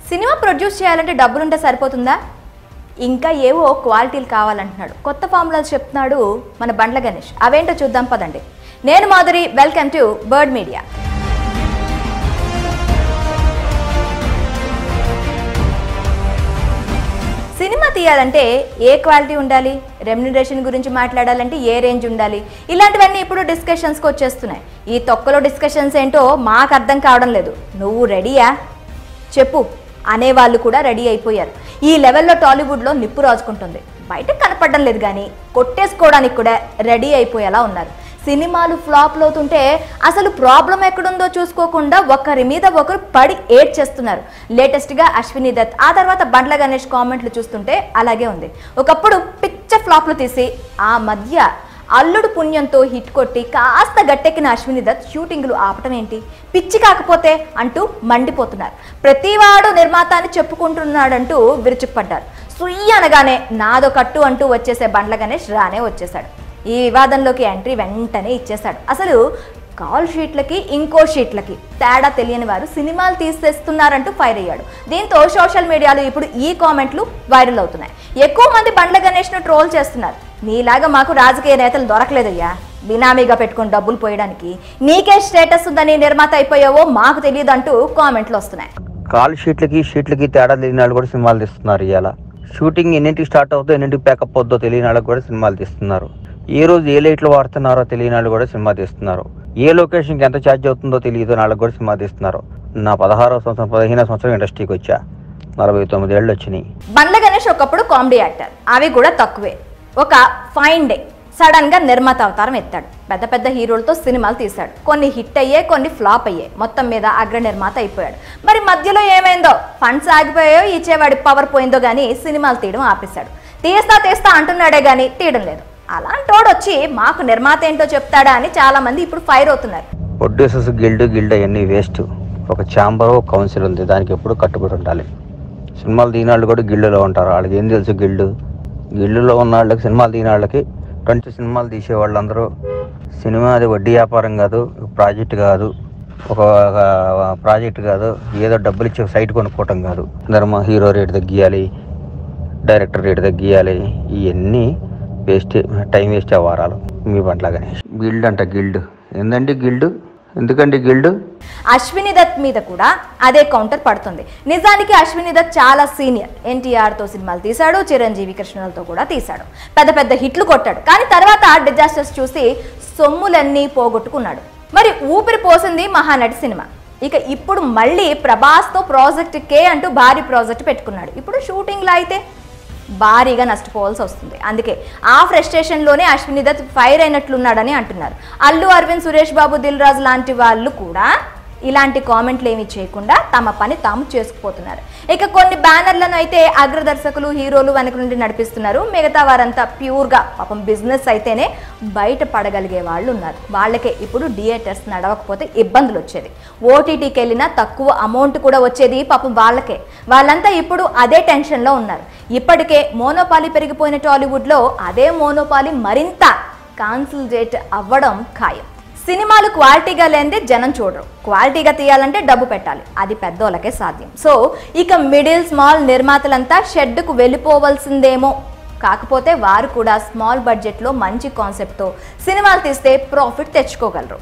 cinema produce చేయాలంటే డబ్బులుంటే సరిపోతుందా ఇంకా ఏవో క్వాలిటీలు కావాలంటున్నాడు కొత్త ఫార్ములాస్ చెప్తున్నాడు మన బండ్ల గణేష్ అవేంటో చూద్దాం పదండి నేను Madhuri welcome to bird media సినిమా తీయాలంటే ఏ క్వాలిటీ ఉండాలి రెమ్యునరేషన్ గురించి మాట్లాడాలంటే ఏ రేంజ్ ఉండాలి ఇలాంటివన్నీ ఇప్పుడు డిస్కషన్స్కి వచ్చేస్తున్నాయి ఈ తొక్కలో డిస్కషన్స్ ఏంటో మాకు అర్థం కావడం లేదు నువ్వు రెడీయా చెప్పు అనేవాళ్ళు కూడా రెడీ అయిపోయారు ఈ లెవెల్లో టాలీవుడ్లో నిప్పు రాజుకుంటుంది బయటకు కనపడడం లేదు కానీ కొట్టేసుకోవడానికి కూడా రెడీ అయిపోయేలా ఉన్నారు సినిమాలు ఫ్లాప్లు అవుతుంటే అసలు ప్రాబ్లం ఎక్కడుందో చూసుకోకుండా ఒకరి మీద ఒకరు పడి ఏడ్ చేస్తున్నారు లేటెస్ట్గా అశ్విని దత్ ఆ తర్వాత బండ్ల గణేష్ కామెంట్లు చూస్తుంటే అలాగే ఉంది ఒకప్పుడు పిచ్చ ఫ్లాప్లు తీసి ఆ మధ్య అల్లుడు పుణ్యంతో హిట్ కొట్టి కాస్త గట్టెక్కిన అశ్విని దత్ షూటింగ్లు ఆపటం ఏంటి పిచ్చి కాకపోతే అంటూ మండిపోతున్నారు ప్రతివాడు నిర్మాత అని చెప్పుకుంటున్నాడంటూ విరుచుకుపడ్డారు సుయ్యి అనగానే నాదో కట్టు అంటూ వచ్చేసే బండ్ల గణేష్ రానే వచ్చేశాడు ఈ వివాదంలోకి ఎంట్రీ వెంటనే ఇచ్చేశాడు అసలు కాల్ షీట్లకి ఇంకో షీట్లకి తేడా తెలియని వారు సినిమాలు తీసేస్తున్నారంటూ ఫైర్ అయ్యాడు దీంతో సోషల్ మీడియాలో ఇప్పుడు ఈ కామెంట్లు వైరల్ అవుతున్నాయి ఎక్కువ మంది బండ్ల గణేష్ను ట్రోల్ చేస్తున్నారు నీలాగా మాకు రాజకీయ నేతలు దొరకలేదయ్యా బినామీగా పెట్టుకుని డబ్బులు పోయడానికి నీకే స్టేటస్ ఉందని నిర్మాత అయిపోయావో మాకు తెలియదు అంటూ కామెంట్లు వస్తున్నాయి కాల్ షీట్లకి షీట్లకి తేడా తెలియని వాళ్ళు కూడా సినిమాలు తీస్తున్నారు ఇవాళ షూటింగ్ ఎన్నింటికి స్టార్ట్ అవుతుందో ఎన్నింటికి ప్యాకప్ అవుద్దో తెలియని వాళ్ళకి కూడా సినిమాలు తీస్తున్నారు ఏ రోజు ఏ లైట్లు వాడుతున్నారో తెలియని వాళ్ళు కూడా సినిమా తీస్తున్నారు ఏ లొకేషన్కి ఎంత ఛార్జ్ అవుతుందో తెలియదు వాళ్ళకి కూడా సినిమా తీస్తున్నారు నా పదహారో సంవత్సరం పదిహేనో సంవత్సరం ఇండస్ట్రీకి వచ్చా నలభై తొమ్మిది ఏళ్ళు వచ్చినాయి బండ్ల గణేష్ ఒకప్పుడు కామెడీ యాక్టర్ అవి కూడా తక్కువే ఒక ఫైన్ డే సడన్ గా నిర్మాత అవతారం ఎత్తాడు పెద్ద పెద్ద హీరోలతో సినిమాలు తీశాడు కొన్ని హిట్ అయ్యే కొన్ని ఫ్లాప్ అయ్యాయి మొత్తం మీద అగ్ర నిర్మాత అయిపోయాడు మరి మధ్యలో ఏమైందో ఫండ్స్ ఆగిపోయాయో ఇచ్చేవాడి పవర్ పోయిందో గానీ సినిమాలు తీయడం ఆపేశాడు తీస్తా తీస్తా అంటున్నాడే గానీ తీయడం లేదు అలాంటోడు వచ్చి మాకు నిర్మాత ఏంటో చెప్తాడా అని చాలా మంది ఇప్పుడు ఫైర్ అవుతున్నారు ప్రొడ్యూసర్స్ గిల్డ్ గిల్డ్ అవన్నీ వేస్ట్ ఒక ఛాంబర్ ఒక కౌన్సిల్ ఉంది దానికి ఎప్పుడు కట్టుబడి ఉండాలి సినిమాలు తీన వాళ్ళు కూడా గిల్డులో ఉంటారు వాళ్ళకి ఏం తెలుసు గిల్డు గిల్డులో ఉన్న వాళ్ళకి సినిమాలు తీన వాళ్ళకి ట్వంటీ సినిమాలు తీసే వాళ్ళందరూ సినిమా అది వడ్డీ వ్యాపారం కాదు ప్రాజెక్ట్ కాదు ఒక ప్రాజెక్ట్ కాదు ఏదో డబ్బులు ఇచ్చి ఒక సైట్ కొనుక్కోవటం కాదు ధర్మ హీరో రేట్ తగ్గియాలి డైరెక్టర్ రేట్ తగ్గియాలి ఇవన్నీ వేస్ట్ టైం వేస్ట్ అవ్వారాలు మీ పంటలాగానే గిల్డ్ అంట గిల్డ్ ఏందండి గిల్డ్ ఎందుకండి గిల్డ్ అశ్విని దత్ మీద కూడా అదే కౌంటర్ పడుతుంది నిజానికి అశ్విని దత్ చాలా సీనియర్ ఎన్టీఆర్ తో సినిమాలు తీశాడు చిరంజీవి కృష్ణలతో కూడా తీశాడు పెద్ద పెద్ద హిట్లు కొట్టాడు కానీ తర్వాత డిజాస్టర్స్ చూసి సొమ్ములన్నీ పోగొట్టుకున్నాడు మరి ఊపిరి పోసింది మహానటి సినిమా ఇక ఇప్పుడు మళ్ళీ ప్రభాస్తో ప్రాజెక్ట్ కే అంటూ భారీ ప్రాజెక్ట్ పెట్టుకున్నాడు ఇప్పుడు షూటింగ్లో అయితే భారీగా నష్టపోవాల్సి వస్తుంది అందుకే ఆ ఫ్రస్ట్రేషన్లోనే అశ్విని దత్ ఫైర్ అయినట్లున్నాడని అంటున్నారు అల్లు అరవింద్ సురేష్ బాబు దిల్ రాజు లాంటి వాళ్ళు కూడా ఇలాంటి కామెంట్లు ఏమీ చేయకుండా తమ పని తాము చేసుకుపోతున్నారు ఇక కొన్ని బ్యానర్లను అయితే అగ్రదర్శకులు హీరోలు వెనక నుండి నడిపిస్తున్నారు మిగతా వారంతా ప్యూర్గా పాపం బిజినెస్ అయితేనే బయట పడగలిగే వాళ్ళు ఉన్నారు వాళ్ళకే ఇప్పుడు థియేటర్స్ నడవకపోతే ఇబ్బందులు వచ్చేది ఓటీటీకి వెళ్ళినా తక్కువ అమౌంట్ కూడా వచ్చేది పాపం వాళ్ళకే వాళ్ళంతా ఇప్పుడు అదే టెన్షన్లో ఉన్నారు ఇప్పటికే మోనోపాలి పెరిగిపోయిన టాలీవుడ్లో అదే మోనోపాలి మరింత కాన్సల్టేట్ అవ్వడం ఖాయం సినిమాలు క్వాలిటీగా లేనిదే జనం చూడరు క్వాలిటీగా తీయాలంటే డబ్బు పెట్టాలి అది పెద్దోళ్ళకే సాధ్యం సో ఇక మిడిల్ స్మాల్ నిర్మాతలంతా షెడ్కు వెళ్ళిపోవలసిందేమో కాకపోతే వారు కూడా స్మాల్ బడ్జెట్లో మంచి కాన్సెప్ట్తో సినిమాలు తీస్తే ప్రాఫిట్ తెచ్చుకోగలరు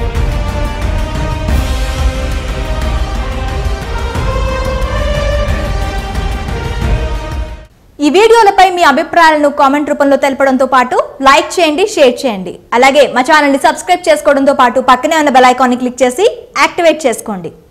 ఈ వీడియోలపై మీ అభిప్రాయాలను కామెంట్ రూపంలో తెలపడంతో పాటు లైక్ చేయండి షేర్ చేయండి అలాగే మా ఛానల్ని సబ్స్క్రైబ్ చేసుకోవడంతో పాటు పక్కనే ఉన్న బెల్ ఐకాన్ని క్లిక్ చేసి యాక్టివేట్ చేసుకోండి